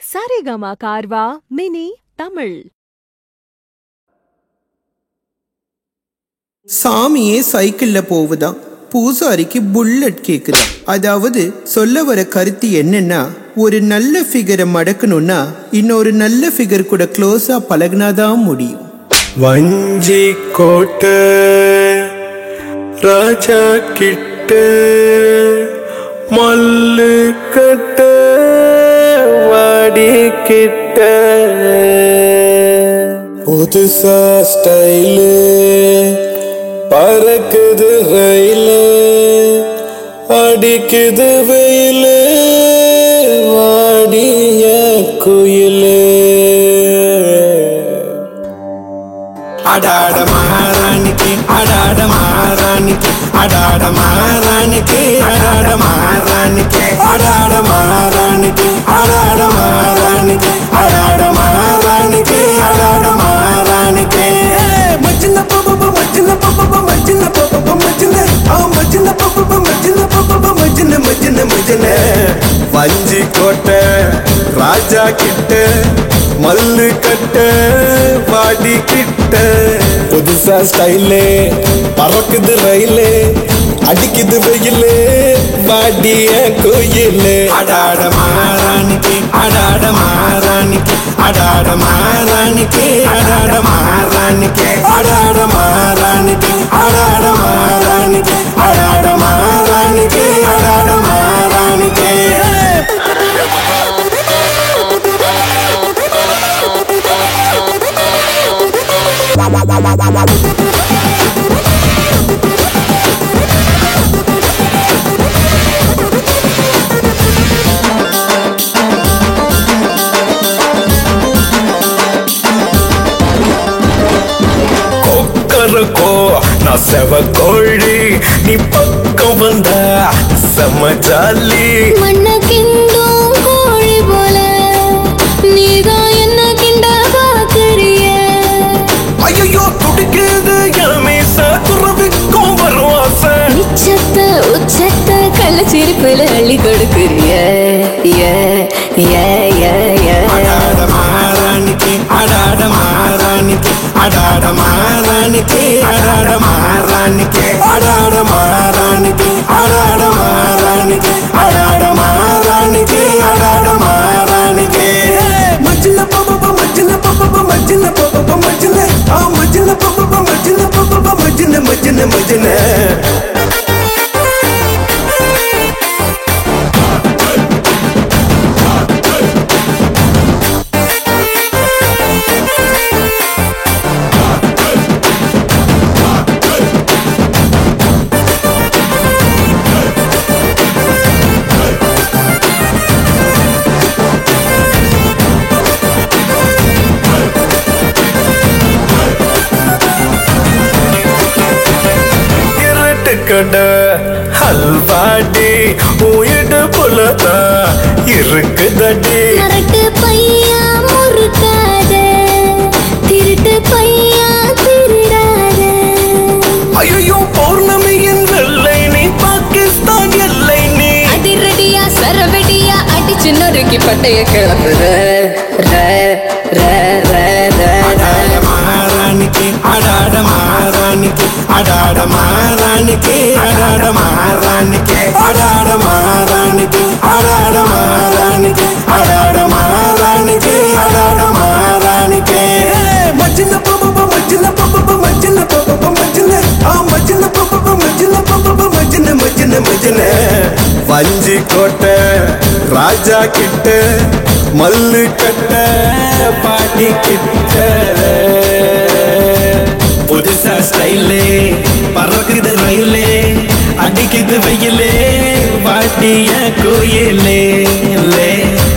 Saregama கார்வா mini Tamil சாமியே சைக்கிள்ல போகுதாம் பூசாரிக்கு bullet கேக்குதாம் அதாவது சொல்ல வர கருத்து என்னன்னா ஒரு நல்ல ஃபிகரை மடக்கணும்னா இன்னொரு நல்ல ஃபிகர் கூட க்ளோஸா பழகுனாதான் முடியும் வஞ்சி கோட்டை ராஜா கிட்ட மல்லு கட்ட வாடி கிட்ட புதுசா ஸ்டைலு பறக்குது ரயிலு அடிக்குது வெயிலு வாடிய குயிலு அடாட மகாராணிக்கு அடாட மகாராணிக்கு அடாட மகாராணிக்கு அடாட மகாராணிக்கு அடாட மகாராணிக்கு அடாட மகாராணிக்கு அடாட மகாராணிக்கு அடாட மகாராணிக்கு மச்சின பாப்பா மச்சின பாப்பா மச்சின பாப்பா மச்சின ஆ மச்சின பாப்பா மச்சின பாப்பா மச்சின மச்சின மச்சின வஞ்சி கோட்டை ராஜா கிட்ட மல்லு கட்ட பாடி கிட்ட புதுசா ஸ்டைலு பறக்குது ரயிலு அடிக்குது வெயிலு வாடிய கோயிலு அடாட மகாராணிக்கு அடாட மகாராணிக்கு அடாட மகாராணிக்கு அடாட மகாராணிக்கு அடாட மகாராணிக்கு அடாட மகாராணிக்கு அடாட மகாராணிக்கு அடாட மகாராணிக்கு கொக்கரக்கோ நான் செவ கோழி நீ பக்கம் வந்தா செம்ம ஜாலி மண்ண கிண்டும் கோழி போல நீதான் என்ன கிண்ட பாக்குறிய ஐயோ துடிக்குது எமேச துறவிக்கும் வரும் ஆசை உச்சத்த உச்சத்த கள்ளச்சிரிப்புல அள்ளி கொடுக்குறிய ஏ ஏ ஏ ஏ அடாட மகாராணிக்கு அடாட மகாராணிக்கு அடாட மகாராணிக்கு அடாட மகாராணிக்கு அடாட மகாராணிக்கு அடாட மகாராணிக்கு அடாட மகாராணிக்கு அடாட மகாராணிக்கு மச்சின பாப்பா மச்சின பாப்பா மச்சின பாப்பா மச்சின ஆ மச்சின பாப்பா மச்சின பாப்பா மச்சின மச்சின மச்சின இருட்டு கடை ஹல்வாடி உயிடு புலதான் இருக்குதடி கரட்டு பையா முறுக்காத திருட்டு பையா திருடாத ஐயோ பௌர்ணமியின் வெள்ளை நீ பாகிஸ்தான் எல்லை நீ அதிரடியா சரவெடியா அடிச்சு நொறுக்கி பட்டைய கிளப்புற ர ர ர ர அடாட மகாராணிக்கு அடாட மகாராணிக்கு அடாட மகாராணிக்கு அடாட மகாராணிக்கு அடாட மகாராணிக்கு அடாட மகாராணிக்கு அடாட மகாராணிக்கு அடாட மகாராணிக்கு மச்சின பாப்பா மச்சின பாப்பா மச்சின பாப்பா மச்சின ஆ மச்சின பாப்பா மச்சின பாப்பா மச்சின மச்சின மச்சின வஞ்சி கோட்டை ராஜா கிட்ட மல்லு கட்ட பாட்டி கிட்ட புதுசா ஸ்டைலே பறக்குது ரயிலே அடிக்குது வெயிலே வாட்டிய கோயிலே லே